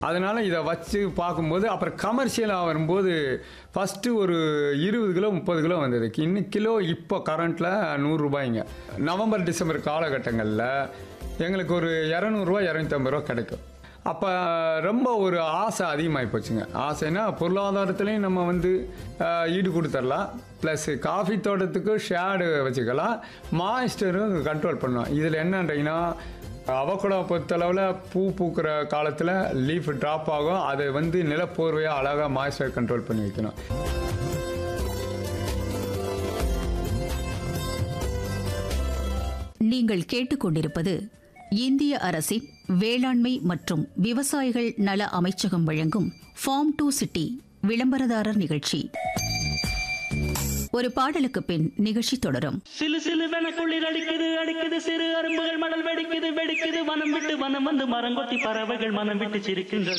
அதனால இதை வச்சு பார்க்கும்போது அப்புறம் கமர்ஷியலாக வரும்போது ஃபஸ்ட்டு ஒரு இருபது கிலோ முப்பது கிலோ வந்தது இன்னும் கிலோ இப்போ கரண்ட்டில் நூறுரூபாய்ங்க நவம்பர் டிசம்பர் காலகட்டங்களில் எங்களுக்கு ஒரு இரநூறுவா இரநூத்தம்பது ரூபா கிடைக்கும் அப்போ ரொம்ப ஒரு ஆசை அதிகமாகி போச்சுங்க ஆசைன்னா பொருளாதாரத்துலேயும் நம்ம வந்து அஹ், ஈடு கொடுத்துடலாம் ப்ளஸ் காஃபி தோட்டத்துக்கு ஷேடு வச்சுக்கலாம் மாய்ஸ்டரும் கண்ட்ரோல் பண்ணலாம் இதில் என்னன்றீங்கன்னா அவக்குடா பொறுத்தளவில் பூ பூக்கிற காலத்தில் லீஃப் ட்ராப் ஆகும் அதை வந்து நிலப்போர்வையாக அழகாக மாய்ஸ்டர் கண்ட்ரோல் பண்ணி வைக்கணும் நீங்கள் கேட்டுக்கொண்டிருப்பது இந்திய அரசின் வேளாண்மை மற்றும் விவசாயிகள் நல அமைச்சகம் வழங்கும் ஃபார்ம் டு சிட்டி விளம்பரதாரர் நிகழ்ச்சி ஒரு பாடலுக்கு பின் நிகழ்ச்சி தொடரும் சிலு சிலுவென குளிர் அடிக்குது அடிக்குது சிறு அரும்புகள் மணல் வெடிக்குது வெடிக்குது வனம் விட்டு வனம் வந்து மரங்கொத்தி பறவைகள் மனம் விட்டு சிரிக்கின்றது